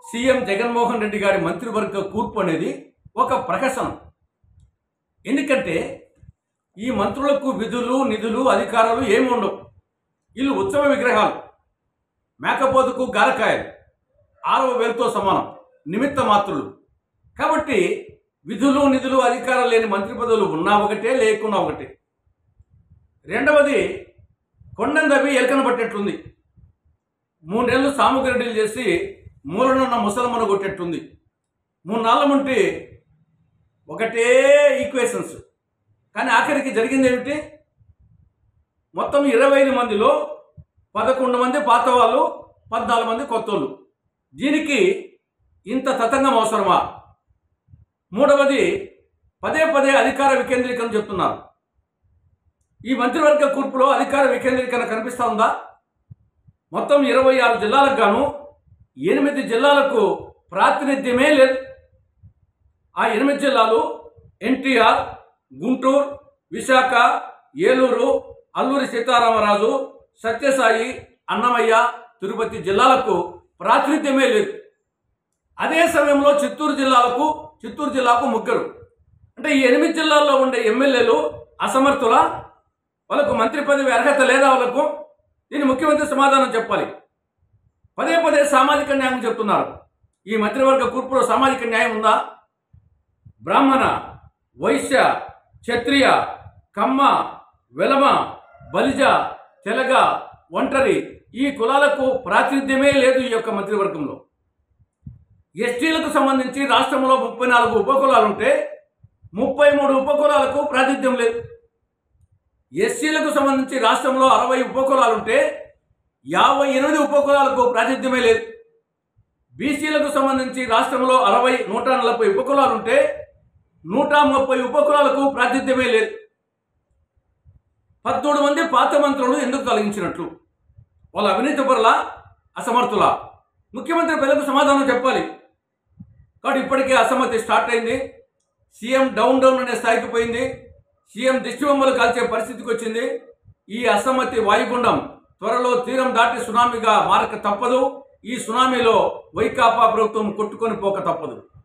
CM Jaganmohan Reddy గారి మంత్రివర్గ కూర్పు అనేది ఒక ప్రహసనం ఎందుకంటే ఈ మంత్రులకు విధులు నిధులు అధికారాలు ఏమి ఉండవు వీళ్ళు ఉత్సవ విగ్రహాలు మేకపోతుకు గారకాయలు ఆరవ వేలుతో సమానం నిమిత్త మాత్రులు కాబట్టి విధులు నిధులు అధికారాలు లేని మంత్రి పదవులు ఉన్నా ఒకటే లేకున్నా ఒకటే రెండవది కొండను దవ్వి ఎలకన పట్టేట్లుంది మూడు నెలలు సాముగ్రడ్డీలు చేసి మూలనున్న ముసలమ్మను కొట్టేట్టుంది మూడు నాళ్ళ ఉంటే ఒకటే ఈక్వేషన్స్ కానీ ఆఖరికి జరిగింది ఏమిటి మొత్తం ఇరవై ఐదు మందిలో పదకొండు మంది పాత వాళ్ళు పద్నాలుగు మంది కొత్త వాళ్ళు దీనికి ఇంత తతంగం అవసరమా మూడవది పదే పదే అధికార వికేంద్రీకరణ చెప్తున్నారు ఈ మంత్రివర్గ కూర్పులో అధికార వికేంద్రీకరణ కనిపిస్తా ఉందా మొత్తం ఇరవై ఆరు జిల్లాలకు గాను ఎనిమిది జిల్లాలకు ప్రాతినిధ్యమే లేదు ఆ ఎనిమిది జిల్లాలు ఎన్టీఆర్ గుంటూరు విశాఖ ఏలూరు అల్లూరి సీతారామరాజు సత్యసాయి అన్నమయ్య తిరుపతి జిల్లాలకు ప్రాతినిధ్యమే లేదు అదే సమయంలో చిత్తూరు జిల్లాలకు చిత్తూరు జిల్లాకు ముగ్గురు అంటే ఈ ఎనిమిది జిల్లాల్లో ఉండే ఎమ్మెల్యేలు అసమర్థుల వాళ్ళకు మంత్రి పదవి అర్హత లేదా వాళ్ళకు దీన్ని ముఖ్యమంత్రి సమాధానం చెప్పాలి పదే పదే సామాజిక న్యాయం చెప్తున్నారు ఈ మంత్రివర్గ కూర్పులో సామాజిక న్యాయం ఉందా బ్రాహ్మణ వైశ్య క్షత్రియ కమ్మ వెలమ బలిజ తెలగ ఒంటరి ఈ కులాలకు ప్రాతినిధ్యమే లేదు ఈ యొక్క మంత్రివర్గంలో ఎస్టీలకు సంబంధించి రాష్ట్రంలో ముప్పై నాలుగు ఉపకులాలు ఉంటే ముప్పై మూడు ఉపకులాలకు ప్రాతినిధ్యం లేదు ఎస్సీలకు సంబంధించి రాష్ట్రంలో అరవై ఉపకులాలు ఉంటే యాభై ఎనిమిది ఉపకులాలకు ప్రాతినిధ్యమే లేదు బీసీలకు సంబంధించి రాష్ట్రంలో అరవై నూట నలభై ఉపకులాలు ఉంటే నూట ముప్పై ఉపకులాలకు ప్రాతినిధ్యమే లేదు పద్మూడు మంది పాత మంత్రులు ఎందుకు తొలగించినట్లు వాళ్ళ అవినీతి పరుల అసమర్థుల ముఖ్యమంత్రి ప్రజలకు సమాధానం చెప్పాలి కాబట్టి ఇప్పటికే అసమ్మతి స్టార్ట్ అయింది సీఎం డౌన్ డౌన్ అనే స్థాయికి పోయింది సీఎం దిష్టిబొమ్మలు కాల్చే పరిస్థితికి వచ్చింది ఈ అసమ్మతి వాయుగుండం త్వరలో తీరం దాటి సునామీగా మారక తప్పదు ఈ సునామీలో వైకాపా ప్రభుత్వం కొట్టుకొని పోక తప్పదు